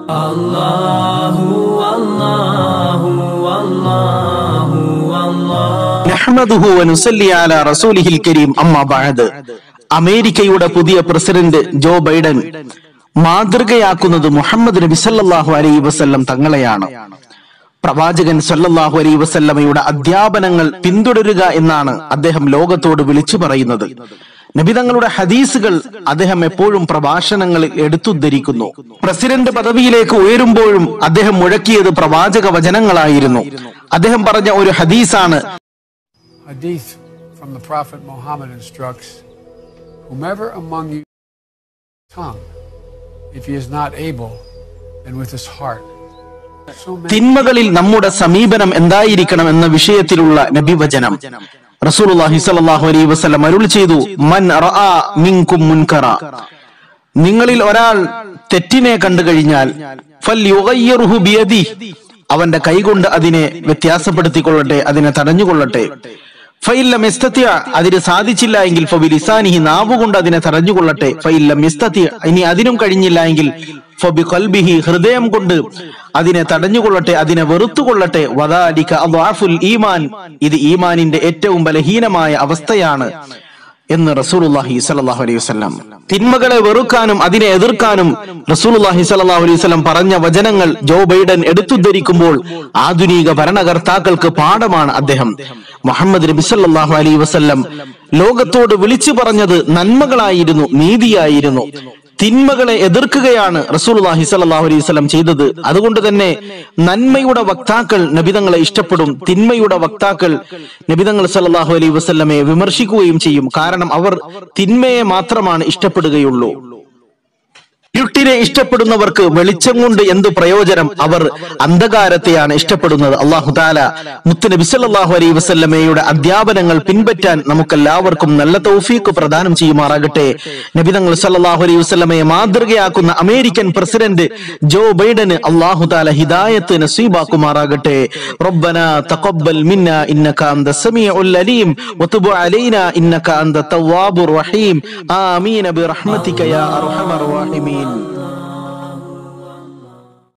നഹ്മദുഹു വനുസല്ലി അലാ റസൂലിഹിൽ കരീം അമ്മാ ബഅദ് അമേരിക്കയുടെ പുതിയ പ്രസിഡന്റ് ജോ ബൈഡൻ മാതൃകയാക്കുന്നത് മുഹമ്മദ് നബി സല്ലല്ലാഹു അലൈഹി വസല്ലം തങ്ങളെയാണ് പ്രവാചകൻ സല്ലല്ലാഹു അലൈഹി വസല്ലമയുടെ അധ്യാപനങ്ങൾ പിന്തുടരുക എന്നാണ് അദ്ദേഹം ലോകത്തോട് വിളിച്ചു പറയുന്നത് നബി തങ്ങളുടെ ഹദീസുകൾ അദ്ദേഹം എപ്പോഴും പ്രഭാഷണങ്ങളിൽ എടുത്തുദ്ധരിക്കുന്നു പ്രസിഡന്റ് പദവിയിലേക്ക് ഉയരുമ്പോഴും അദ്ദേഹം മുഴക്കിയത് പ്രവാചക വചനങ്ങളായിരുന്നു അദ്ദേഹം പറഞ്ഞ ഒരു ഹദീസാണ് Hadith from the Prophet Muhammad instructs whomever among you tongue, if he is not able, then with his heart. So many തിന്മകളിൽ നമ്മുടെ സമീപനം എന്തായിരിക്കണം എന്ന വിഷയത്തിലുള്ള നബിവചനം റസൂലുള്ളാഹി സ്വല്ലല്ലാഹു അലൈഹി വസല്ലം അരുൾ ചെയ്തു മൻ റആ മിൻകും മുൻകറ നിങ്ങളിൽ ഒരാൾ തെറ്റിനെ കണ്ടു കഴിഞ്ഞാൽ ഫൽയുഗയ്യിറുഹു ബിയദി അവന്റെ കൈകൊണ്ട് അതിനെ വ്യത്യാസപ്പെടുത്തിക്കൊള്ളട്ടെ അതിനെ തടഞ്ഞുകൊള്ളട്ടെ ഫൈല്ലം യസ്തതിഅ അതിന് സാധിച്ചില്ല എങ്കിൽ ഫബിലിസാനിഹി നാവുകൊണ്ട് അതിനെ തടഞ്ഞുകൊള്ളട്ടെ ഫൈല്ലം യസ്തതിഅ ഇനി അതിനും കഴിഞ്ഞില്ല എങ്കിൽ ഫബി കൽബിഹി ഹൃദയം കൊണ്ട് അതിനെ തടഞ്ഞുകൊള്ളട്ടെ അതിനെ വെറുത്തുകൊള്ളട്ടെ വദാലിക അദ്വാഫുൽ ഈമാൻ ഇത് ഈമാനിന്റെ ഏറ്റവും ബലഹീനമായ അവസ്ഥയാണ് എന്ന് റസൂലുള്ളാഹി സ്വല്ലല്ലാഹു അലൈഹി വസല്ലം തിന്മകളെ വെറുക്കാനും അതിനെ എതിർക്കാനും റസൂലുള്ളാഹി സ്വല്ലല്ലാഹു അലൈഹി വസല്ലം പറഞ്ഞ വചനങ്ങൾ ജോ ബൈഡൻ എടുത്തുദ്ധരിക്കുമ്പോൾ ആധുനിക ഭരണകർത്താക്കൾക്ക് പാഠമാണ് അദ്ദേഹം മുഹമ്മദ് നബി സല്ലല്ലാഹു അലൈഹി വസല്ലം ലോകത്തോട് വിളിച്ചു പറഞ്ഞത് നന്മകളായിരുന്നു നീതിയായിരുന്നു തിന്മകളെ എതിർക്കുകയാണ് റസൂലുള്ളാഹി സ്വല്ലല്ലാഹു അലൈഹി വസല്ലം ചെയ്തത് അതുകൊണ്ട് തന്നെ നന്മയുടെ വക്താക്കൾ നബിതങ്ങളെ ഇഷ്ടപ്പെടും തിന്മയുടെ വക്താക്കൾ നബിതങ്ങൾ സല്ലല്ലാഹു അലൈഹി വസല്ലമയെ വിമർശിക്കുകയും ചെയ്യും കാരണം അവർ തിന്മയെ മാത്രമാണ് ഇഷ്ടപ്പെടുകയുള്ളൂ ഇരുട്ടിനെ ഇഷ്ടപ്പെടുന്നവർക്ക് വെളിച്ചം കൊണ്ട് എന്ത് പ്രയോജനം അവർ അന്ധകാരത്തെയാണ് ഇഷ്ടപ്പെടുന്നത് അള്ളാഹു താല മുത്ത് നബി സല്ലല്ലാഹു അലൈഹി വസല്ലമയുടെ അധ്യാപനങ്ങൾ പിൻപറ്റാൻ നമുക്കെല്ലാവർക്കും നല്ല തൗഫീഖ് പ്രദാനം ചെയ്യുമാറാകട്ടെ നബിതങ്ങൾ സല്ലല്ലാഹു അലൈഹി വസല്ലമയെ മാതൃകയാക്കുന്ന അമേരിക്കൻ പ്രസിഡന്റ് ജോ ബൈഡന് അള്ളാഹു താല ഹിദായത്ത് നസീബാക്കുമാറാകട്ടെ റബ്ബന തഖബ്ബൽ മിന്ന ഇന്നക അന്ത സമീഉൽ അലീം വതുബ് അലൈന ഇന്നക അന്ത തവ്വാബുർ റഹീം ആമീൻ ബിറഹ്മതിക യാ അർഹമർ റഹീമീൻ